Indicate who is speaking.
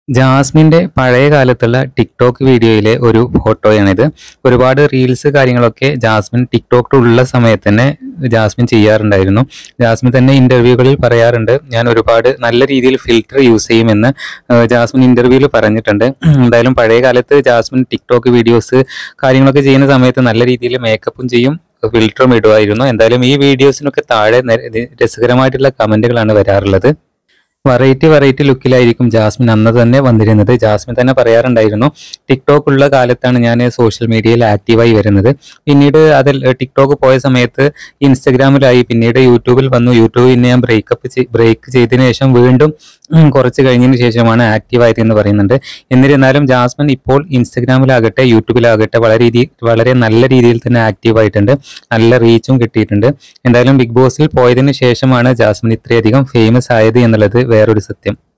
Speaker 1: ജാസ്മിന്റെ പഴയ കാലത്തുള്ള ടിക്ടോക്ക് വീഡിയോയിലെ ഒരു ഫോട്ടോയാണിത് ഒരുപാട് റീൽസ് കാര്യങ്ങളൊക്കെ ജാസ്മിൻ ടിക്ടോക്കിലുള്ള സമയത്ത് തന്നെ ജാസ്മിൻ ചെയ്യാറുണ്ടായിരുന്നു ജാസ്മിൻ തന്നെ ഇന്റർവ്യൂകളിൽ പറയാറുണ്ട് ഞാൻ ഒരുപാട് നല്ല രീതിയിൽ ഫിൽറ്റർ യൂസ് ചെയ്യുമെന്ന് ഏഹ് ജാസ്മിൻ ഇന്റർവ്യൂവിൽ പറഞ്ഞിട്ടുണ്ട് എന്തായാലും പഴയ കാലത്ത് ജാസ്മിൻ ടിക്ടോക്ക് വീഡിയോസ് കാര്യങ്ങളൊക്കെ ചെയ്യുന്ന സമയത്ത് നല്ല രീതിയിൽ മേക്കപ്പും ചെയ്യും ഫിൽറ്ററും ഇടുമായിരുന്നു എന്തായാലും ഈ വീഡിയോസിനൊക്കെ താഴെ നെ- രസകരമായിട്ടുള്ള കമന്റുകളാണ് വരാറുള്ളത് വെറൈറ്റി വെറൈറ്റി ലുക്കിലായിരിക്കും ജാസ്മിൻ അന്ന് തന്നെ വന്നിരുന്നത് ജാസ്മിൻ തന്നെ പറയാറുണ്ടായിരുന്നു ടിക്ടോക്ക് ഉള്ള കാലത്താണ് ഞാൻ സോഷ്യൽ മീഡിയയിൽ ആക്റ്റീവായി വരുന്നത് പിന്നീട് അതിൽ ടിക്ടോക്ക് പോയ സമയത്ത് ഇൻസ്റ്റഗ്രാമിലായി പിന്നീട് യൂട്യൂബിൽ വന്നു യൂട്യൂബിൽ പിന്നെ ഞാൻ ബ്രേക്കപ്പ് ബ്രേക്ക് ചെയ്തതിനു ശേഷം വീണ്ടും ഉം, കുറച്ച് കഴിഞ്ഞതിന് ശേഷമാണ് ആക്റ്റീവ് ആയത് എന്ന് പറയുന്നുണ്ട് എന്നിരുന്നാലും ജാസ്മിൻ ഇപ്പോൾ ഇൻസ്റ്റഗ്രാമിലാകട്ടെ യൂട്യൂബിലാകട്ടെ വളരെ രീതി വളരെ നല്ല രീതിയിൽ തന്നെ ആക്റ്റീവ് ആയിട്ടുണ്ട് നല്ല റീച്ചും കിട്ടിയിട്ടുണ്ട് എന്തായാലും ബിഗ് ബോസിൽ പോയതിനു ശേഷമാണ് ജാസ്മിൻ ഇത്രയധികം ഫേമസ് ആയത് എന്നുള്ളത് വേറൊരു സത്യം